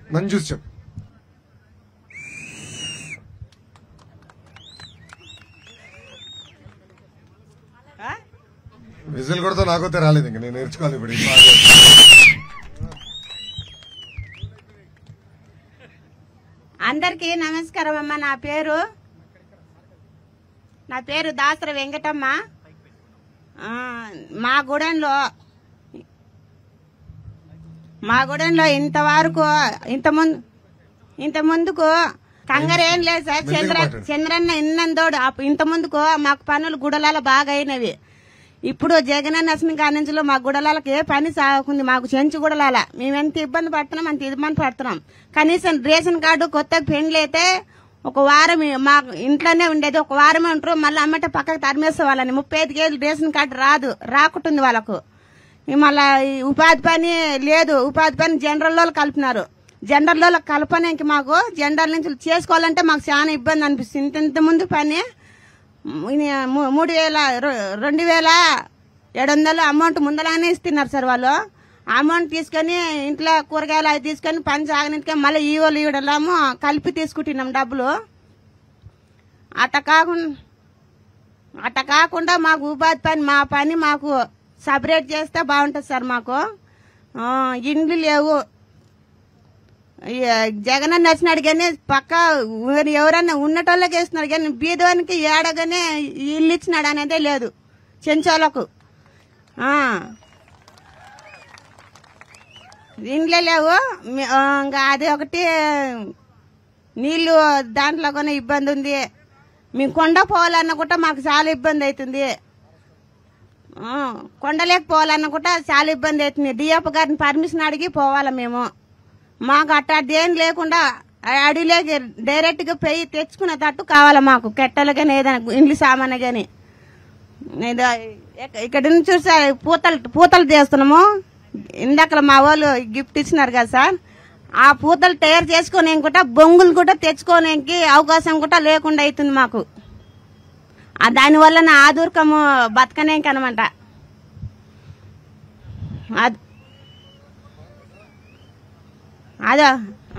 నన్ను చూసి చెప్పు ఆ? విజిల్ కొడితే నాకైతే రాలేదు ఇంక నేను నేర్చుకోవాలి ఇప్పుడు ఈ పాట. అందరికీ నమస్కారం అమ్మ నా పేరు నా పేరు దాసర వెంకటమ్మ ఆ, మా గుడెంలో మా గుడెంలో ఇంతవరకు ఇంత ముందు ఇంత ముందుకు కంగారేం లేదు సార్ మెల్లిగా చంద్ర మాట్లాడు. చంద్రన్న ఇన్నందోడు అప్పు- ఇంత ముందుకు మాకు పనులు గుడలాల బాగా అయినవి ఇప్పుడు జగనన్న వచ్చిన కాడి నుంచి మా గుడలాలకి ఏ పని సాగుంది మాకు చెంచు గుడలాల మేము ఎంత ఇబ్బంది పడుతున్నాం అంత ఇబ్బంది పడుతున్నాం కనీసం రేషన్ కార్డు కొత్తగా పెండ్లు అయితే ఒక వారం మా ఇంట్లోనే ఉండేది ఒక వారమే ఉంటారు మళ్ళీ అమ్మట పక్కకు తరిమేసే వాళ్ళని ముప్పై ఐదు కేజీలు రేషన్ కార్డు రాదు రాకుంటుంది వాళ్ళకు ఈ మళ్ళా ఈ ఉపాధి పని లేదు ఉపాధి పని జనరల్ వాళ్ళు కలిపినారు జనరల్ వాళ్ళు కలపడానికి మాకు జనరల్ నుంచి చేసుకోవాలంటే మాకు చాలా ఇబ్బంది అనిపిస్తుంది ఇంత ఇంత ముందు పని ము- ము- మూడు వేల రె- రెండు వేల ఏడు వందలు అమౌంట్ ముందలానే ఇస్తున్నారు సార్ వాళ్ళు అమౌంట్ తీసుకొని ఇంట్లో కూరగాయలు అవి తీసుకొని పని సాగనికే మళ్ళీ ఈ వాళ్ళు ఈడలేమో కలిపి తీసుకుంటున్నాం డబ్బులు అట్ట కాకుండా అట్ట కాకుండా మాకు ఉపాధి పని మా పని మాకు సపరేట్ చేస్తే బాగుంటుంది సార్ మాకు ఆ, ఇండ్లు లేవు ఈ జగన్ వచ్చినాడు కానీ పక్క ఊరు ఎవరన్నా ఉన్నటోళ్ళకి వేస్తున్నాడు కానీ బీదవానికి ఏడగానే ఇల్లు ఇచ్చినాడు అనేదే లేదు చెంచోళ్ళకు ఆ. ఇండ్లే లేవు మీ- ఆ, ఇంకా అది ఒకటి నీళ్లు దాంట్లో కూడా ఇబ్బంది ఉంది మేము కొండ పోవాలన్నా కూడా మాకు చాలా ఇబ్బంది అవుతుంది ఆ, కొండలేక పోవాలన్నా కూడా చాలా ఇబ్బంది అవుతుంది డిఎఫ్ గారిని పర్మిషన్ అడిగి పోవాలా మేము మాకు అట్టాదేం లేకుండా ఆ అడవిలోకి డైరెక్ట్ గా పోయి తెచ్చుకునేటట్టు కావాలా మాకు కెట్టలు కానీ ఏదైనా ఇండ్లు సామాన్ కానీ నేను ఇక- ఇక్కడ నుంచి చూసా పూతలు పూతలు చేస్తున్నాము ఇందాక మా వాళ్ళు గిఫ్ట్ ఇచ్చినారు కదా సార్ ఆ పూతలు తయారు చేసుకొని కూడా బొంగులు కూడా తెచ్చుకోనికి అవకాశం కూడా లేకుండా అవుతుంది మాకు ఆ దానివల్ల నా ఆదూర్కము బతకనేకి అనమాట అది అదా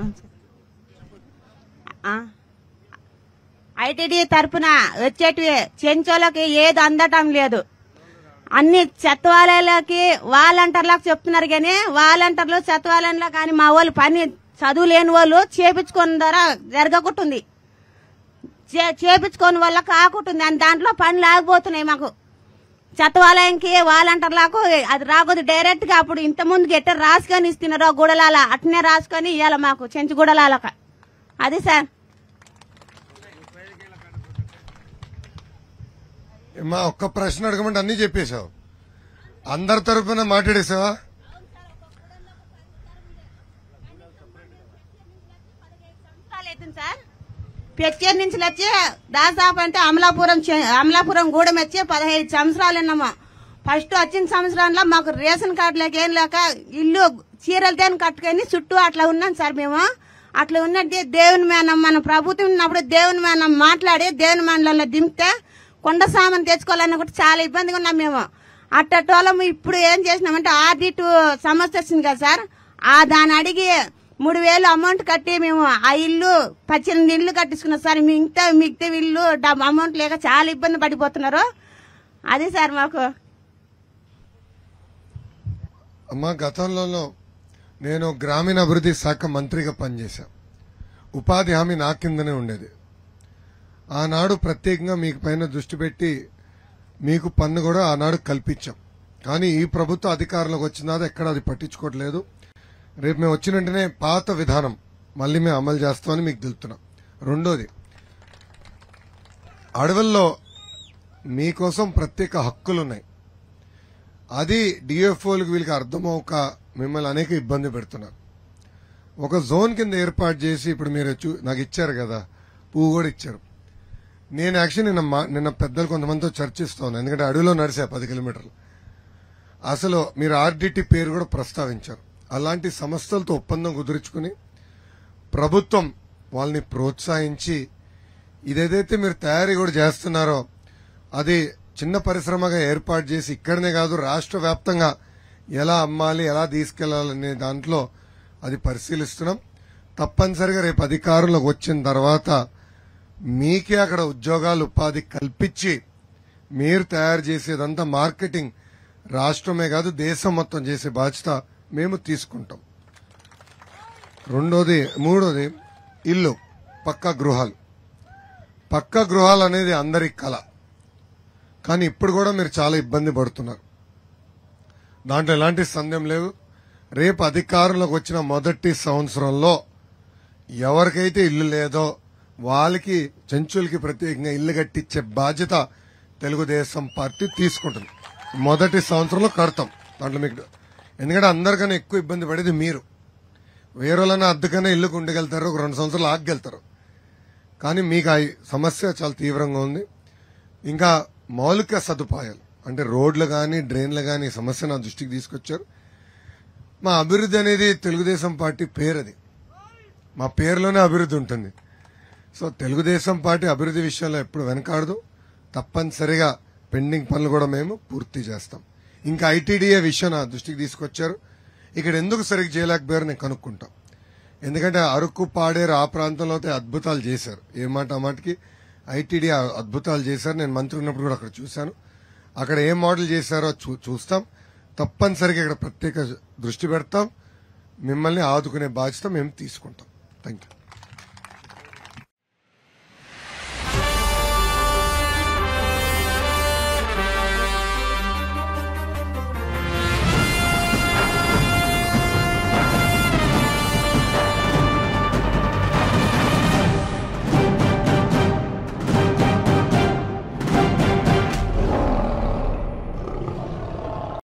ఐటీడీ తరపున వచ్చేటివి చెంచోళ్ళకి ఏది అందటం లేదు అన్ని సత్వాలయాలకి వాలంటీర్లకు చెప్తున్నారు కానీ వాలంటీర్లు సత్వాలయంలో కానీ మా వాళ్ళు పని చదువు లేని వాళ్ళు చేపించుకున్న ద్వారా జరగకుంటుంది చే- చేపించుకోని వల్ల కాకుంటుంది అని దాంట్లో పనులు ఆగిపోతున్నాయి మాకు సత్వాలయంకి వాలంటీర్లకు అది రాకూడదు డైరెక్ట్ గా అప్పుడు ఇంత ముందుకు ఎట్ట రాసుకొని ఇస్తున్నారో గుడలాల అట్నే రాసుకొని ఇవ్వాలి మాకు చెంచు గుడలాలక అది సార్ ఏమ్మా ఒక్క ప్రశ్న అడగమంటే అన్ని చెప్పేశావు అందరి తరపున మాట్లాడేసావా సంవత్సరాలు అవుతుంది సార్ పెచ్చేరు నుంచి వచ్చి దాదాపు అంటే అమలాపురం చే- అమలాపురం గూడెం వచ్చి పదహైదు సంవత్సరాలు ఉన్నాము ఫస్ట్ వచ్చిన సంవత్సరంలో మాకు రేషన్ కార్డులోకి ఏం లేక ఇల్లు చీరలు తేని కట్టుకొని చుట్టూ అట్లా ఉన్నాం సార్ మేము అట్లా ఉన్నట్టు దేవుని మేనం మన ప్రభుత్వం ఉన్నప్పుడు దేవుని మేనం మాట్లాడి దేవుని మండలంలో దింపితే కొండ సామాన్ తెచ్చుకోవాలన్న కూడా చాలా ఇబ్బందిగా ఉన్నాం మేము అట్టటోళ్ళము ఇప్పుడు ఏం చేసినామంటే ఆర్డీ టూ సమస్య వచ్చింది కదా సార్ ఆ దాన్ని అడిగి మూడు వేలు అమౌంట్ కట్టి మేము ఆ ఇల్లు పద్దెనిమిది ఇల్లు కట్టించుకున్నాం సార్ మిగతా మిగతా ఇల్లు డబ్బు అమౌంట్ లేక చాలా ఇబ్బంది పడిపోతున్నారు అది సార్ మాకు అమ్మా గతంలో నేను గ్రామీణ అభివృద్ధి శాఖ మంత్రిగా పనిచేశా ఉపాధి హామీ నా కిందనే ఉండేది ఆనాడు ప్రత్యేకంగా మీకు పైన దృష్టి పెట్టి మీకు పన్ను కూడా ఆనాడు కల్పించాం కానీ ఈ ప్రభుత్వ అధికారంలోకి వచ్చిన తర్వాత ఎక్కడ అది పట్టించుకోవట్లేదు రేపు మేము వచ్చిన వెంటనే పాత విధానం మళ్ళీ మేము అమలు చేస్తామని మీకు తెలుపుతున్నాం రెండోది అడవుల్లో మీకోసం ప్రత్యేక హక్కులు ఉన్నాయి అది డిఎఫ్ఓలకు వీళ్ళకి అర్థమవుక మిమ్మల్ని అనేక ఇబ్బంది పెడుతున్నారు ఒక జోన్ కింద ఏర్పాటు చేసి ఇప్పుడు మీరు చూ నాకు ఇచ్చారు కదా పువ్వు కూడా ఇచ్చారు నేను యాక్చువల్లీ నిన్న మా- నిన్న పెద్దలు కొంతమందితో చర్చిస్తాను ఎందుకంటే అడవిలో నడిచా పది కిలోమీటర్లు అసలు మీరు ఆర్డిటి పేరు కూడా ప్రస్తావించారు అలాంటి సంస్థలతో ఒప్పందం కుదుర్చుకుని ప్రభుత్వం వాళ్ళని ప్రోత్సహించి ఇదేదైతే మీరు తయారీ కూడా చేస్తున్నారో అది చిన్న పరిశ్రమగా ఏర్పాటు చేసి ఇక్కడనే కాదు రాష్ట్ర వ్యాప్తంగా ఎలా అమ్మాలి ఎలా తీసుకెళ్లాలనే దాంట్లో అది పరిశీలిస్తున్నాం తప్పనిసరిగా రేపు అధికారంలోకి వచ్చిన తర్వాత మీకే అక్కడ ఉద్యోగాలు ఉపాధి కల్పించి మీరు తయారు చేసేదంతా మార్కెటింగ్ రాష్ట్రమే కాదు దేశం మొత్తం చేసే బాధ్యత మేము తీసుకుంటాం రెండోది మూడోది ఇల్లు పక్కా గృహాలు పక్కా గృహాలు అనేది అందరి కళ కానీ ఇప్పుడు కూడా మీరు చాలా ఇబ్బంది పడుతున్నారు దాంట్లో ఎలాంటి సందేహం లేదు రేపు అధికారంలోకి వచ్చిన మొదటి సంవత్సరంలో ఎవరికైతే ఇల్లు లేదో వాళ్ళకి చెంచులకి ప్రత్యేకంగా ఇల్లు కట్టించే బాధ్యత తెలుగుదేశం పార్టీ తీసుకుంటుంది మొదటి సంవత్సరంలో కడతాం దాంట్లో మీకు ఎందుకంటే అందరికన్నా ఎక్కువ ఇబ్బంది పడేది మీరు వేరేలన్నా అద్దెకన్నా ఇల్లుకు ఉండగలుగుతారు ఒక రెండు సంవత్సరాలు ఆగగలుగుతారు కానీ మీకు ఆ సమస్య చాలా తీవ్రంగా ఉంది ఇంకా మౌలిక సదుపాయాలు అంటే రోడ్లు కానీ డ్రైన్లు కానీ సమస్య నా దృష్టికి తీసుకొచ్చారు మా అభివృద్ధి అనేది తెలుగుదేశం పార్టీ పేరు అది మా పేరులోనే అభివృద్ధి ఉంటుంది సో తెలుగుదేశం పార్టీ అభివృద్ధి విషయంలో ఎప్పుడు వెనకాడదు తప్పనిసరిగా పెండింగ్ పనులు కూడా మేము పూర్తి చేస్తాం ఇంకా ఐటీడీఏ విషయం నా దృష్టికి తీసుకొచ్చారు ఇక్కడ ఎందుకు సరిగ్గా చేయలేకపోయారు నేను కనుక్కుంటాం ఎందుకంటే అరకు పాడేరు ఆ ప్రాంతంలో అయితే అద్భుతాలు చేశారు ఏ మాట ఆ మాటకి ఐటీడీ అద్భుతాలు చేశారు నేను మంత్రి ఉన్నప్పుడు కూడా అక్కడ చూశాను అక్కడ ఏ మోడల్ చేశారో చూ- చూస్తాం తప్పనిసరిగా ఇక్కడ ప్రత్యేక దృష్టి పెడతాం మిమ్మల్ని ఆదుకునే బాధ్యత మేము తీసుకుంటాం థ్యాంక్ యూ